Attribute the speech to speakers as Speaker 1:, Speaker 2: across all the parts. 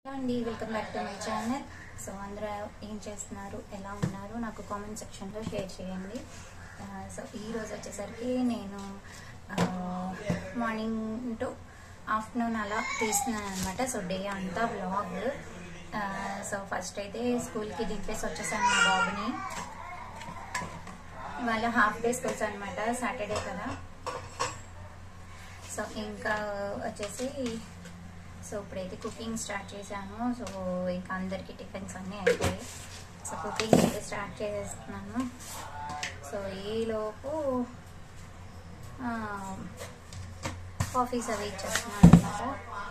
Speaker 1: Hello అండి welcome back to my channel so అందరూ ఏం చేస్తున్నారు ఎలా ఉన్నారు నాకు కామెంట్ సెక్షన్లో షేర్ చేయండి ఆ, సో ఈ రోజు వచ్చేసరికి నేను మార్నింగ్ టు ఆఫ్టర్నూన్ అలా తీస్తున్నాను అనమాట సో డే అంతా వ్లాగ్ సో ఫస్ట్ అయితే స్కూల్కి దింపేసి వచ్చేసాను మా బాబుని వాళ్ళ హాఫ్ డే స్కూల్స్ అనమాట సాటర్డే కదా సో ఇంకా వచ్చేసి సో ఇప్పుడైతే కుకింగ్ స్టార్ట్ చేశాను సో ఇంకా అందరికీ టిఫిన్స్ అన్నీ అయిపోయాయి సో కుకింగ్ అయితే స్టార్ట్ చేసేస్తున్నాను సో ఈలోపు కాఫీస్ అవి ఇచ్చేస్తున్నాను అనమాట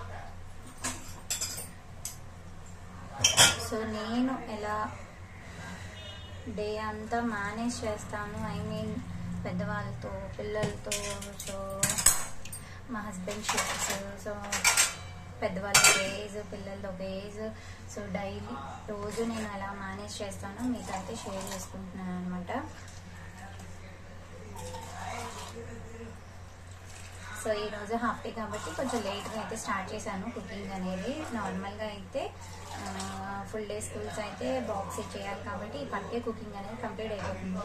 Speaker 1: సో నేను ఎలా డే అంతా మేనేజ్ చేస్తాను ఐ మీన్ పెద్దవాళ్ళతో పిల్లలతో సో మా హస్బెండ్ షిఫ్ట్స్ సో పెద్దవాళ్ళ ఒక ఏజ్ పిల్లలది ఒక ఏజ్ సో డైలీ రోజు నేను అలా మేనేజ్ చేస్తాను మీతో అయితే షేర్ చేసుకుంటున్నాను అనమాట సో ఈరోజు హాఫ్ డే కాబట్టి కొంచెం లేట్గా అయితే స్టార్ట్ చేశాను కుకింగ్ అనేది నార్మల్గా అయితే ఫుల్ డే స్కూల్స్ అయితే బాక్స్ ఇచ్చేయాలి కాబట్టి ఇప్పటికే కుకింగ్ అనేది కంప్లీట్ అయిపోతుంది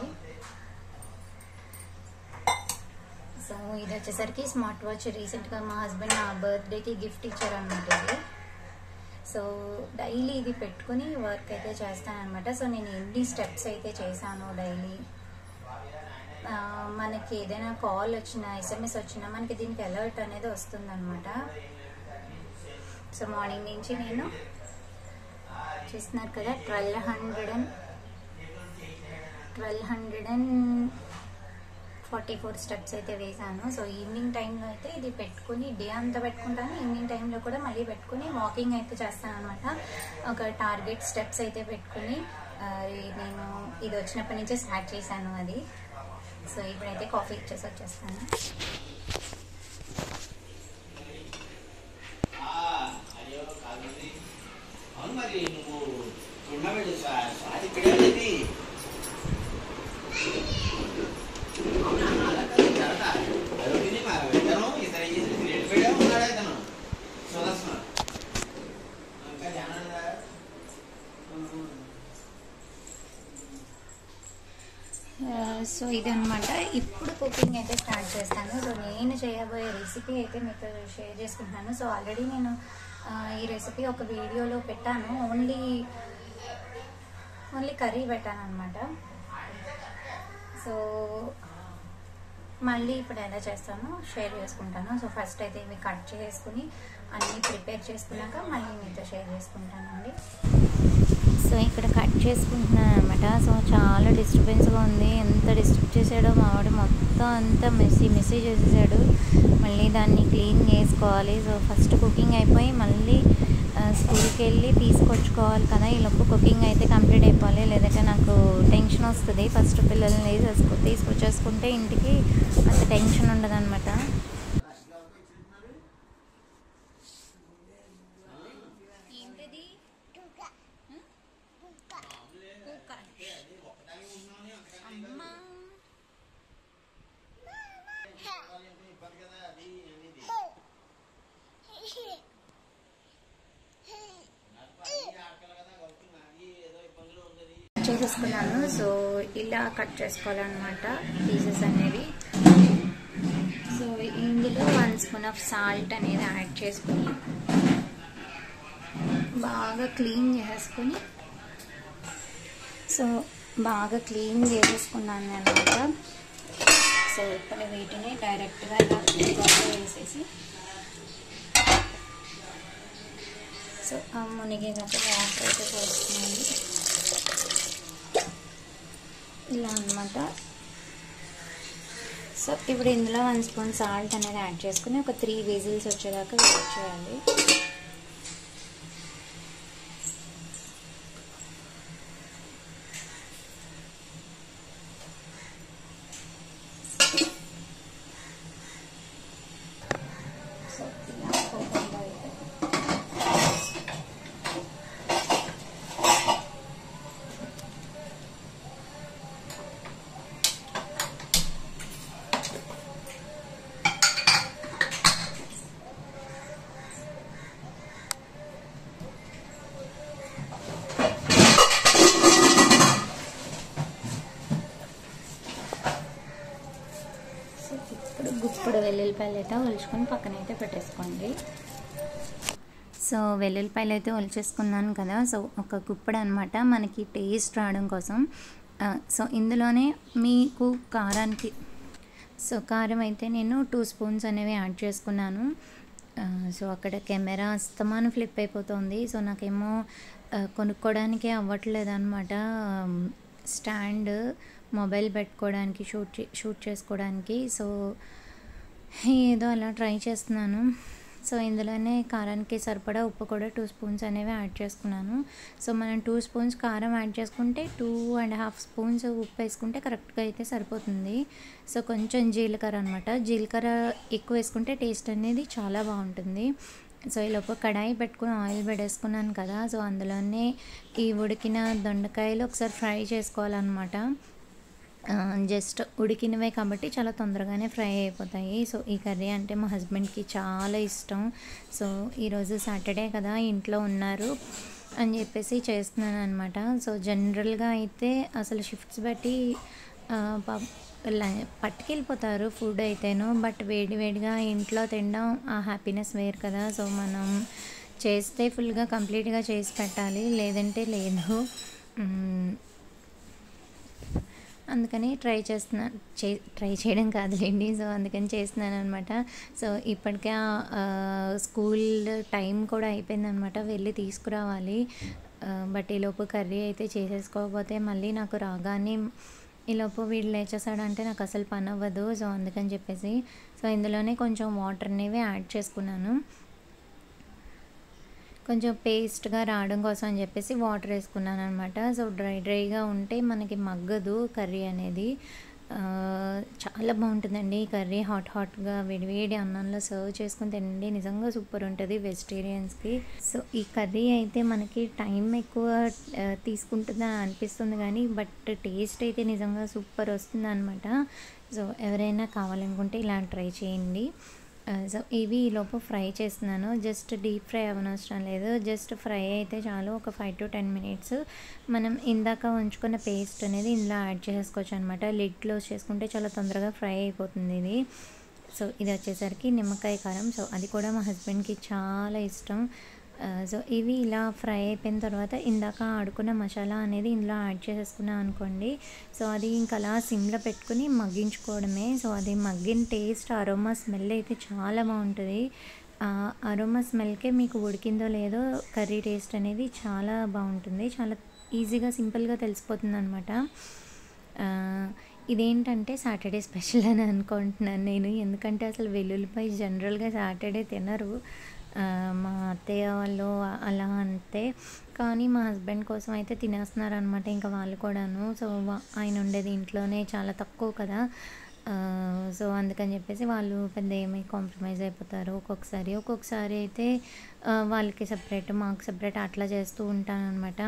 Speaker 1: సో ఇది వచ్చేసరికి స్మార్ట్ వాచ్ రీసెంట్గా మా హస్బెండ్ నా బర్త్డేకి గిఫ్ట్ ఇచ్చారనమాట ఇది సో డైలీ ఇది పెట్టుకుని వర్క్ అయితే చేస్తాను అనమాట సో నేను ఎన్ని స్టెప్స్ అయితే చేశాను డైలీ మనకి ఏదైనా కాల్ వచ్చినా ఎస్ఎంఎస్ వచ్చినా మనకి దీనికి అలర్ట్ అనేది వస్తుందన్నమాట సో మార్నింగ్ నుంచి నేను చూస్తున్నారు కదా twelve hundred and twelve hundred and forty four steps అయితే వేసాను సో ఈవినింగ్ టైంలో అయితే ఇది పెట్టుకుని డే అంతా పెట్టుకుంటాను ఈవినింగ్ టైంలో కూడా మళ్ళీ పెట్టుకుని వాకింగ్ అయితే చేస్తాను అనమాట ఒక టార్గెట్ స్టెప్స్ అయితే పెట్టుకుని ఆ, నేను ఇది వచ్చినప్పటి నుంచే స్టార్ట్ చేశాను అది సో ఇప్పుడైతే కాఫీ ఇచ్చేసి వచ్చేస్తాను
Speaker 2: అవును మరి నువ్వు ఉండవేడు స్వాతి ఇక్కడే ఉంది అదొకటి ఇతను ఇతను ఏం చేసి వెళ్ళిపోయా ఉన్నాడా ఇతను సుదర్శన ఇంకా జానదా
Speaker 1: సో ఇదనమాట ఇప్పుడు కుకింగ్ అయితే స్టార్ట్ చేస్తాను సో నేను చేయబోయే రెసిపీ అయితే మీతో షేర్ చేసుకుంటున్నాను సో ఆల్రెడీ నేను ఆ, ఈ రెసిపీ ఒక వీడియోలో పెట్టాను ఓన్లీ ఓన్లీ కర్రీ పెట్టాను అనమాట సో మళ్ళీ ఇప్పుడు ఎలా చేస్తానో షేర్ చేసుకుంటాను సో ఫస్ట్ అయితే ఇవి కట్ చేసుకుని అన్నీ ప్రిపేర్ చేసుకున్నాక మళ్ళీ మీతో షేర్ చేసుకుంటానండి సో ఇక్కడ కట్ చేసుకుంటున్నాను అనమాట సో చాలా డిస్టర్బెన్స్గా ఉంది ఎంత డిస్టర్బ్ చేసాడో మావాడు మొత్తం అంతా మెస్సీ మెస్సీ చేసేసాడు మళ్ళీ దాన్ని క్లీన్ చేసుకోవాలి సో ఫస్ట్ కుకింగ్ అయిపోయి మళ్ళీ ఆ, స్కూల్కి వెళ్ళి తీసుకొచ్చుకోవాలి కదా ఈ లోపు కుకింగ్ అయితే కంప్లీట్ అయిపోవాలి లేదంటే నాకు టెన్షన్ వస్తుంది ఫస్ట్ పిల్లల్ని తీసేసుకో తీసుకొచ్చేసుకుంటే ఇంటికి అంత టెన్షన్ ఉండదు అనమాట ఏంటది అమ్మా
Speaker 2: ఇబ్బంది కదా అది అనేది నాకు అది ఆడకల కదా వస్తుంది అది ఏదో ఇబ్బందులు ఉన్నది
Speaker 1: చేసేసుకున్నాను సో ఇలా కట్ చేసుకోవాలన్నమాట పీసెస్ అనేవి సో ఇందులో వన్ స్పూన్ ఆఫ్ సాల్ట్ అనేది యాడ్ చేసుకుని బాగా క్లీన్ చేసేసుకుని సో బాగా క్లీన్ చేసేసుకున్నాను అనమాట సో ఇప్పుడు వీటిని డైరెక్ట్గా ఇలా కుక్కర్లో వేసేసి సో ఆ మునిగేదాకా వాటర్ అయితే పోస్తున్నాను ఇలా అనమాట సో ఇప్పుడు ఇందులో వన్ స్పూన్ సాల్ట్ అనేది యాడ్ చేసుకుని ఒక త్రీ విజిల్స్ వచ్చేదాకా వెయిట్ చేయాలి సో ఇలా ఓపెన్గా అయితే వెల్లుల్లిపాయలు అయితే ఒలుచుకొని పక్కన అయితే పెట్టేసుకోండి సో వెల్లుల్లిపాయలు అయితే ఒలిచేసుకున్నాను కదా సో ఒక గుప్పడు అనమాట మనకి టేస్ట్ రావడం కోసం ఆ, సో ఇందులోనే మీకు కారానికి సో కారం అయితే నేను టూ స్పూన్స్ అనేవి యాడ్ చేసుకున్నాను ఆ, సో అక్కడ కెమెరా అస్తమానం ఫ్లిప్ అయిపోతుంది సో నాకేమో ఆ, కొనుక్కోవడానికే అవ్వట్లేదు అనమాట స్టాండ్ మొబైల్ పెట్టుకోవడానికి షూట్ చే- షూట్ చేసుకోవడానికి సో ఏదో అలా ట్రై చేస్తున్నాను సో ఇందులోనే కారానికి సరిపడా ఉప్పు కూడా టూ స్పూన్స్ అనేవి యాడ్ చేసుకున్నాను సో మనం టూ స్పూన్స్ కారం యాడ్ చేసుకుంటే టూ అండ్ హాఫ్ స్పూన్స్ ఉప్పు వేసుకుంటే కరెక్ట్గా అయితే సరిపోతుంది సో కొంచెం జీలకర్ర అనమాట జీలకర్ర ఎక్కువ వేసుకుంటే టేస్ట్ అనేది చాలా బాగుంటుంది సో ఈలోపు కడాయి పెట్టుకుని ఆయిల్ పెట్టేసుకున్నాను కదా సో అందులోనే ఈ ఉడికిన దొండకాయలు ఒకసారి ఫ్రై చేసుకోవాలన్నమాట ఆ, జస్ట్ ఉడికినవే కాబట్టి చాలా తొందరగానే ఫ్రై అయిపోతాయి సో ఈ కర్రీ అంటే మా హస్బెండ్కి చాలా ఇష్టం సో ఈరోజు సాటర్డే కదా ఇంట్లో ఉన్నారు అని చెప్పేసి చేస్తున్నాను అనమాట సో జనరల్గా అయితే అసలు షిఫ్ట్స్ బట్టి ఆ, ప- ల- పట్టుకెళ్ళిపోతారు ఫుడ్ అయితేను బట్ వేడి వేడిగా ఇంట్లో తినడం ఆ హ్యాపీనెస్ వేరు కదా సో మనం చేస్తే ఫుల్గా కంప్లీట్గా చేసి పెట్టాలి లేదంటే లేదు మ్మ్. అందుకని ట్రై చేస్తున్నాను చే ట్రై చేయడం కాదులేండి సో అందుకని చేస్తున్నాను అనమాట సో ఇప్పటికే ఆ, స్కూల్ టైం కూడా అయిపోయిందనమాట వెళ్ళి తీసుకురావాలి ఆ, బట్ ఈలోపు కర్రీ అయితే చేసేసుకోకపోతే మళ్ళీ నాకు రాగానే ఈలోపు వీడు లేచేసాడంటే నాకు అసలు పని అవ్వదు సో అందుకని చెప్పేసి సో ఇందులోనే కొంచెం వాటర్ అనేవి యాడ్ చేసుకున్నాను కొంచెం పేస్ట్గా రావడం కోసం అని చెప్పేసి వాటర్ వేసుకున్నాను అనమాట సో డ్రై డ్రైగా ఉంటే మనకి మగ్గదు కర్రీ అనేది ఆ, చాలా బాగుంటుందండి ఈ కర్రీ హాట్ హాట్గా వేడివేడి అన్నంలో సర్వ్ చేసుకుని తినండి నిజంగా సూపర్ ఉంటుంది వెజిటేరియన్స్కి సో ఈ కర్రీ అయితే మనకి టైం ఎక్కువ ఆ, తీసుకుంటుందని అనిపిస్తుంది కానీ బట్ టేస్ట్ అయితే నిజంగా సూపర్ వస్తుంది అనమాట సో ఎవరైనా కావాలనుకుంటే ఇలా ట్రై చేయండి ఆ, సో ఇవి ఈ లోపు ఫ్రై చేస్తున్నాను జస్ట్ డీప్ ఫ్రై అవ్వనవసరం లేదు జస్ట్ ఫ్రై అయితే చాలు ఒక ఫైవ్ టు టెన్ మినిట్స్ మనం ఇందాక ఉంచుకున్న పేస్ట్ అనేది ఇందులో యాడ్ చేసుకోవచ్చు అనమాట లిడ్ క్లోజ్ చేసుకుంటే చాలా తొందరగా ఫ్రై అయిపోతుంది ఇది సో ఇది వచ్చేసరికి నిమ్మకాయ కారం సో అది కూడా మా హస్బెండ్కి చాలా ఇష్టం ఆ, సో ఇవి ఇలా ఫ్రై అయిపోయిన తర్వాత ఇందాక ఆడుకున్న మసాలా అనేది ఇందులో యాడ్ చేసేసుకున్నాం అనుకోండి సో అది ఇంకా అలా సిమ్లో పెట్టుకుని మగ్గించుకోవడమే సో అది మగ్గిన టేస్ట్ అరోమా స్మెల్ అయితే చాలా బాగుంటుంది అరోమా స్మెల్కే మీకు ఉడికిందో లేదో కర్రీ టేస్ట్ అనేది చాలా బాగుంటుంది చాలా ఈజీగా సింపుల్గా తెలిసిపోతుంది అనమాట ఇదేంటంటే సాటర్డే స్పెషల్ అని అనుకుంటున్నాను నేను ఎందుకంటే అసలు వెల్లుల్లిపాయ జనరల్గా సాటర్డే తినరు ఆ, మా అత్తయ్య వాళ్ళు అలా అంతే కానీ మా హస్బెండ్ కోసం అయితే తినేస్తున్నారు అనమాట ఇంకా వాళ్ళు కూడాను సో వా- ఆయన ఉండేది ఇంట్లోనే చాలా తక్కువ కదా ఆ, సో అందుకని చెప్పేసి వాళ్ళు పెద్ద ఏమి కాంప్రమైజ్ అయిపోతారు ఒక్కొక్కసారి ఒక్కొక్కసారి అయితే ఆ, వాళ్ళకి సపరేట్ మాకు సపరేట్ అట్లా చేస్తూ ఉంటాను అనమాట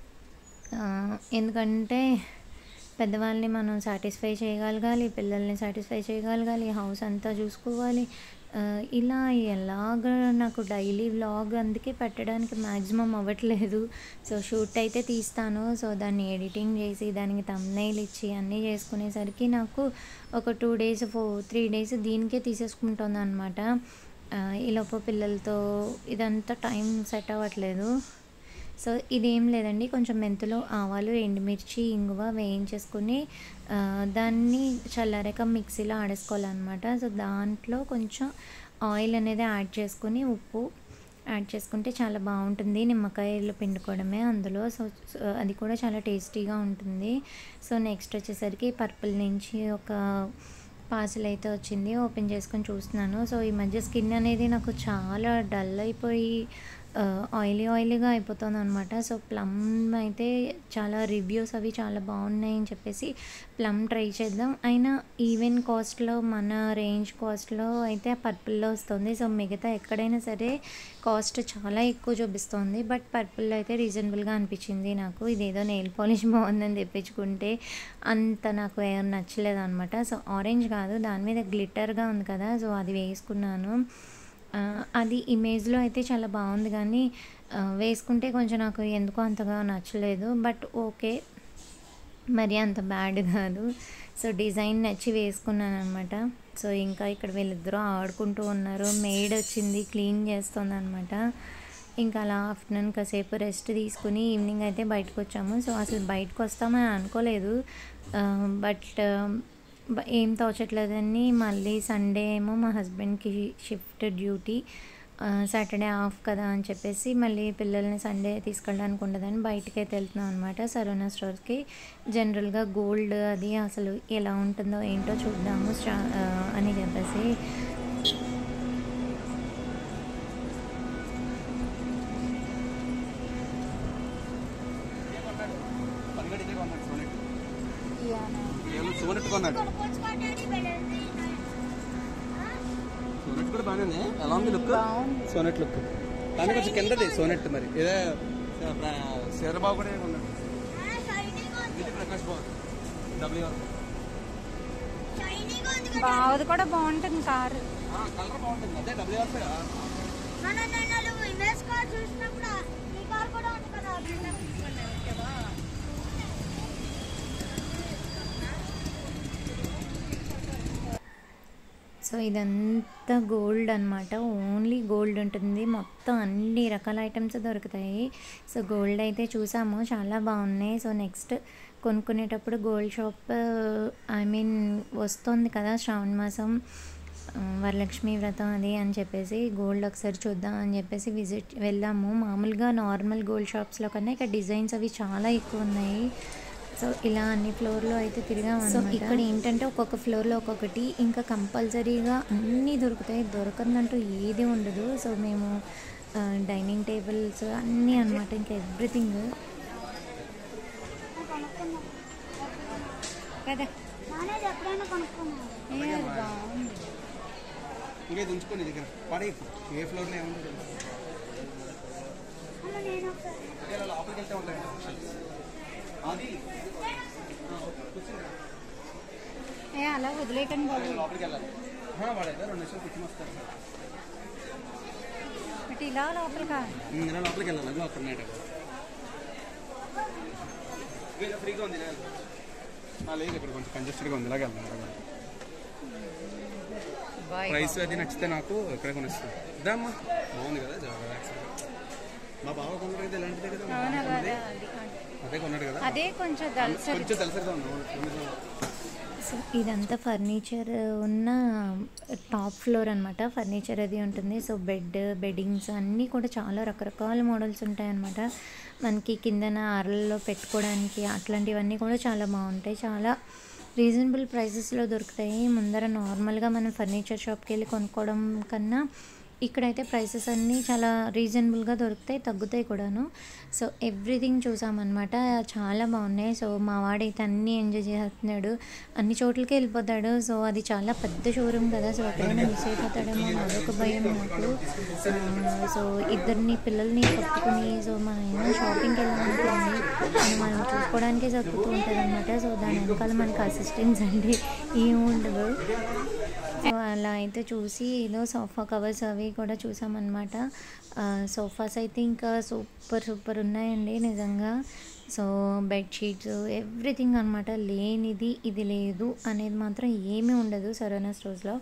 Speaker 1: ఎందుకంటే పెద్దవాళ్ళని మనం సాటిస్ఫై చేయగలగాలి పిల్లల్ని సాటిస్ఫై చేయగలగాలి హౌస్ అంతా చూసుకోవాలి ఆ, ఇలా ఎలాగ నాకు డైలీ వ్లాగ్ అందుకే పెట్టడానికి మ్యాక్సిమం అవ్వట్లేదు సో షూట్ అయితే తీస్తాను సో దాన్ని ఎడిటింగ్ చేసి దానికి తమ్నైల్ ఇచ్చి అన్నీ చేసుకునేసరికి నాకు ఒక two days four three days దీనికే తీసేసుకుంటుంది అనమాట ఈలోపు పిల్లలతో ఇదంతా టైం సెట్ అవ్వట్లేదు సో ఇదేం లేదండి కొంచెం మెంతులు ఆవాలు ఎండుమిర్చి ఇంగువ వేయించేసుకుని ఆ, దాన్ని చల్లారాక మిక్సీలో ఆడేసుకోవాలన్నమాట సో దాంట్లో కొంచెం ఆయిల్ అనేది యాడ్ చేసుకుని ఉప్పు యాడ్ చేసుకుంటే చాలా బాగుంటుంది నిమ్మకాయలు పిండుకోవడమే అందులో సో సో అది కూడా చాలా టేస్టీగా ఉంటుంది సో నెక్స్ట్ వచ్చేసరికి పర్పుల్ నుంచి ఒక పార్సల్ అయితే వచ్చింది ఓపెన్ చేసుకొని చూస్తున్నాను సో ఈ మధ్య స్కిన్ అనేది నాకు చాలా డల్ అయిపోయి ఆయిలీ ఆయిలీగా అయిపోతుంది అనమాట సో ప్లమ్ అయితే చాలా రివ్యూస్ అవి చాలా బాగున్నాయి అని చెప్పేసి ప్లమ్ ట్రై చేద్దాం అయినా ఈవెన్ కాస్ట్లో మన రేంజ్ కాస్ట్లో అయితే పర్పుల్లో వస్తుంది సో మిగతా ఎక్కడైనా సరే కాస్ట్ చాలా ఎక్కువ చూపిస్తుంది బట్ పర్పుల్లో అయితే రీజనబుల్గా అనిపించింది నాకు ఇదేదో నెయిల్ పాలిష్ బాగుందని తెప్పించుకుంటే అంత నాకు ఏం నచ్చలేదు అనమాట సో ఆరెంజ్ కాదు దాని మీద గ్లిటర్గా ఉంది కదా సో అది వేసుకున్నాను ఆ, అది ఇమేజ్లో అయితే చాలా బాగుంది కానీ ఆ, వేసుకుంటే కొంచెం నాకు ఎందుకో అంతగా నచ్చలేదు బట్ ఓకే మరి అంత బ్యాడ్ కాదు సో డిజైన్ నచ్చి వేసుకున్నాను అనమాట సో ఇంకా ఇక్కడ వీళ్ళిద్దరూ ఆడుకుంటూ ఉన్నారు మెయిడ్ వచ్చింది క్లీన్ చేస్తుంది అనమాట ఇంకా అలా ఆఫ్టర్నూన్ కాసేపు రెస్ట్ తీసుకుని ఈవినింగ్ అయితే బయటకు వచ్చాము సో అసలు బయటకు వస్తామని అనుకోలేదు బట్ ఏం తోచట్లేదని మళ్ళీ సండే ఏమో మా హస్బెండ్కి షిఫ్ట్ డ్యూటీ సాటర్డే ఆఫ్ కదా అని చెప్పేసి మళ్ళీ పిల్లల్ని సండే తీసుకెళ్ళడానికి ఉండదని బయటికి అయితే వెళ్తున్నాం అనమాట సరోనా స్టోర్కి జనరల్గా గోల్డ్ అది అసలు ఎలా ఉంటుందో ఏంటో చూద్దాము స్టా ఆ, అని చెప్పేసి
Speaker 3: పనిగడి ఇదే కొన్నాడు సోనెట్ ఏమో సోనెట్ కొన్నాడు సోనెట్ కూడా బాగానే ఉంది ఎలా ఉంది లుక్ సోనెట్ లుక్ కానీ కొంచెం కిందది సోనెట్ మరి ఇదే శరబాబు కూడా కొన్నాడు ఇది ప్రకాష్ బాబు డబ్ల్యూ
Speaker 4: బావది కూడా బాగుంటుంది కారు
Speaker 3: కలర్ బాగుంటుంది అదే డబ్ల్యూ ఆర్
Speaker 4: మన నేను ఇమేజ్ కార్ చూసినప్పుడు ఈ కార్ కూడా ఉంది కదా
Speaker 1: సో ఇదంతా గోల్డ్ అనమాట ఓన్లీ గోల్డ్ ఉంటుంది మొత్తం అన్ని రకాల ఐటమ్స్ దొరుకుతాయి సో గోల్డ్ అయితే చూసాము చాలా బాగున్నాయి సో నెక్స్ట్ కొనుక్కునేటప్పుడు గోల్డ్ షాప్ ఐ మీన్ వస్తుంది కదా శ్రావణ మాసం ఆ, వరలక్ష్మి వ్రతం అది అని చెప్పేసి గోల్డ్ ఒకసారి చూద్దాం అని చెప్పేసి విజిట్ వెళ్ళాము మామూలుగా నార్మల్ గోల్డ్ షాప్స్లో కన్నా ఇక్కడ డిజైన్స్ అవి చాలా ఎక్కువ ఉన్నాయి సో ఇలా అన్ని ఫ్లోర్లో అయితే తిరిగాం సో ఇక్కడ ఏంటంటే ఒక్కొక్క ఫ్లోర్లో ఒక్కొక్కటి ఇంకా కంపల్సరీగా అన్నీ దొరుకుతాయి దొరకదంటూ ఏది ఉండదు సో మేము డైనింగ్ టేబుల్స్ అన్నీ అనమాట ఇంకా ఎవ్రీథింగ్
Speaker 4: కదా నానేది ఎప్పుడైనా కొనుక్కున్నాను
Speaker 3: ఇంకా ఇది ఉంచుకోండి నీ దగ్గర పడే ఏ ఫ్లోర్లో ఏముందో
Speaker 4: అమ్మ నేను ఒకసారి
Speaker 3: ఇలా లోపలికి వెళ్తే ఉంటాయి అది
Speaker 4: ఏ అలా వదిలేయకండి బాబు
Speaker 3: లోపలికి వెళ్ళాలి వాడైతే రెండు నిమిషాలు కూర్చొని వస్తారు
Speaker 4: ఇటు ఇలా లోపలికా
Speaker 3: ఇలా లోపలికి వెళ్ళాలి అది అక్కడ ఉన్నాయి ఇలా ఫ్రీగా ఉంది ఇలా వెళ్దాం. ఆ, లేదు ఇక్కడ కొంచెం కంజెస్టెడ్గా ఉంది ఇలాగ వెళ్దాం ప్రైస్ అది నచ్చితే నాకు ఇక్కడే కొనిస్తాను ఇదా అమ్మా బాగుంది కదా చాలా రిలాక్స్ మా బావ కొన్నాడు కదా ఇలాంటిదే కదా మా బావ కొన్నది. అదే కొన్నాడు కదా
Speaker 4: అదే కొంచెం దల్సరి
Speaker 3: కొంచెం తెలుసరిగా ఉన్నాం
Speaker 1: సో ఇదంతా ఫర్నిచర్ ఉన్న టాప్ ఫ్లోర్ అనమాట ఫర్నిచర్ అది ఉంటుంది సో బెడ్ బెడ్డింగ్స్ అన్నీ కూడా చాలా రకరకాల మోడల్స్ ఉంటాయన్నమాట మనకి కిందన అరల్లో పెట్టుకోవడానికి అట్లాంటివన్నీ కూడా చాలా బాగుంటాయి చాలా రీజనబుల్ ప్రైసెస్లో దొరుకుతాయి ముందర నార్మల్గా మనం ఫర్నిచర్ షాప్కి వెళ్ళి కొనుక్కోవడం కన్నా ఇక్కడైతే ప్రైసెస్ అన్నీ చాలా రీజనబుల్గా దొరుకుతాయి తగ్గుతాయి కూడాను సో ఎవ్రీథింగ్ చూసామన్నమాట చాలా బాగున్నాయి సో మా వాడైతే అన్నీ ఎంజాయ్ చేస్తున్నాడు అన్ని చోట్లకి వెళ్ళిపోతాడు సో అది చాలా పెద్ద షోరూమ్ కదా సో ఎక్కడైనా మిస్ అయిపోతాడేమో అని అదొక భయం నాకు ఆ, సో ఇద్దరిని పిల్లల్ని పట్టుకుని సో మన ఏమైనా షాపింగ్కి వెళ్ళాలనుకోండి మనం మనం చూసుకోవడానికే సరిపోతూ ఉంటుంది అనమాట సో దాని వెనకాల మనకి అసిస్టెన్స్ అంటే ఏమి ఉండదు సో అలా అయితే చూసి ఏదో సోఫా కవర్స్ అవి కూడా చూసామన్నమాట సోఫాస్ అయితే ఇంకా సూపర్ సూపర్ ఉన్నాయండి నిజంగా సో బెడ్షీట్స్ ఎవ్రీథింగ్ అనమాట లేనిది ఇది లేదు అనేది మాత్రం ఏమీ ఉండదు సరోనా స్టోర్స్లో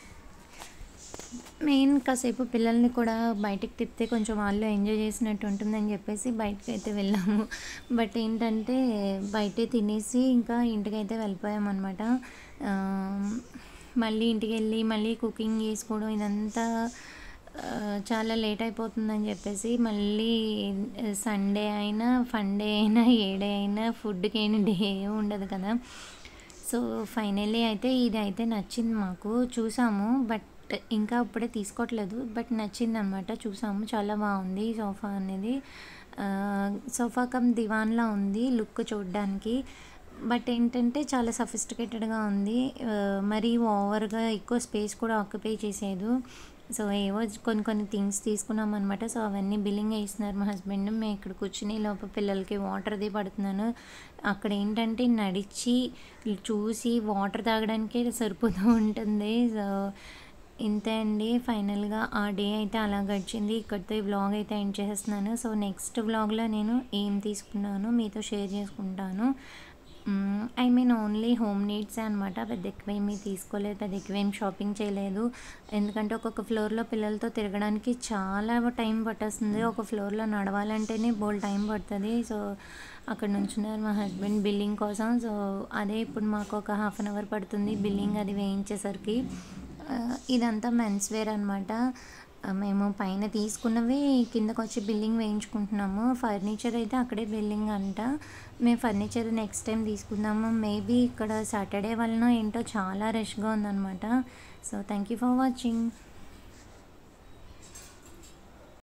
Speaker 1: మెయిన్ కాసేపు పిల్లల్ని కూడా బయటికి తిప్పితే కొంచెం వాళ్ళు ఎంజాయ్ చేసినట్టు ఉంటుందని చెప్పేసి బయటకు అయితే వెళ్ళాము బట్ ఏంటంటే బయటే తినేసి ఇంకా ఇంటికైతే వెళ్ళిపోయామన్నమాట ఆ, మళ్ళీ ఇంటికి వెళ్ళి మళ్ళీ కుకింగ్ చేసుకోవడం ఇదంతా ఆ, చాలా లేట్ అయిపోతుందని చెప్పేసి మళ్ళీ సండే అయినా ఫండే అయినా ఏ డే అయినా ఫుడ్కి అయినా డే ఉండదు కదా సో ఫైనల్లీ అయితే ఇది అయితే నచ్చింది మాకు చూసాము బట్ ఇంకా ఇప్పుడే తీసుకోవట్లేదు బట్ నచ్చింది అనమాట చూసాము చాలా బాగుంది ఈ సోఫా అనేది ఆ, సోఫా కమ్ దివాన్లా ఉంది లుక్ చూడడానికి బట్ ఏంటంటే చాలా సఫిస్టికేటెడ్గా ఉంది ఆ, మరీ ఓవర్గా ఎక్కువ స్పేస్ కూడా ఆక్యుపై చేసేదు సో ఏవో కొన్ని కొన్ని థింగ్స్ తీసుకున్నాం అనమాట సో అవన్నీ బిల్లింగ్ వేస్తున్నారు మా హస్బెండ్ మేము ఇక్కడ కూర్చుని లోపల పిల్లలకి వాటర్ అది పడుతున్నాను అక్కడ ఏంటంటే నడిచి చూసి వాటర్ తాగడానికే సరిపోతూ ఉంటుంది సో ఇంతే అండి ఫైనల్గా ఆ డే అయితే అలా గడిచింది ఇక్కడితో ఈ వ్లాగ్ అయితే ఎండ్ చేసేస్తున్నాను సో నెక్స్ట్ వ్లాగ్లో నేను ఏం తీసుకున్నానో మీతో షేర్ చేసుకుంటాను I mean only home needs అనమాట పెద్ద ఎక్కువ ఏమీ తీసుకోలేదు పెద్ద ఎక్కువ ఏం షాపింగ్ చేయలేదు ఎందుకంటే ఒక్కొక్క ఫ్లోర్లో పిల్లలతో తిరగడానికి చాలా టైం పట్టేస్తుంది ఒక ఫ్లోర్లో నడవాలంటేనే బోల్ టైం పడుతుంది సో అక్కడ నుంచున్నారు మా హస్బెండ్ బిల్లింగ్ కోసం సో అదే ఇప్పుడు మాకు ఒక హాఫ్ అన్ అవర్ పడుతుంది బిల్లింగ్ అది వేయించేసరికి ఆ, ఇదంతా మెన్స్ వేర్ అనమాట మేము పైన తీసుకున్నవి కిందకు వచ్చి బిల్లింగ్ వేయించుకుంటున్నాము ఫర్నిచర్ అయితే అక్కడే బిల్లింగ్ అంట మేము ఫర్నిచర్ నెక్స్ట్ టైం తీసుకుందాము మేబీ ఇక్కడ సాటర్డే వలన ఏంటో చాలా రష్గా ఉందన్నమాట so thank you for watching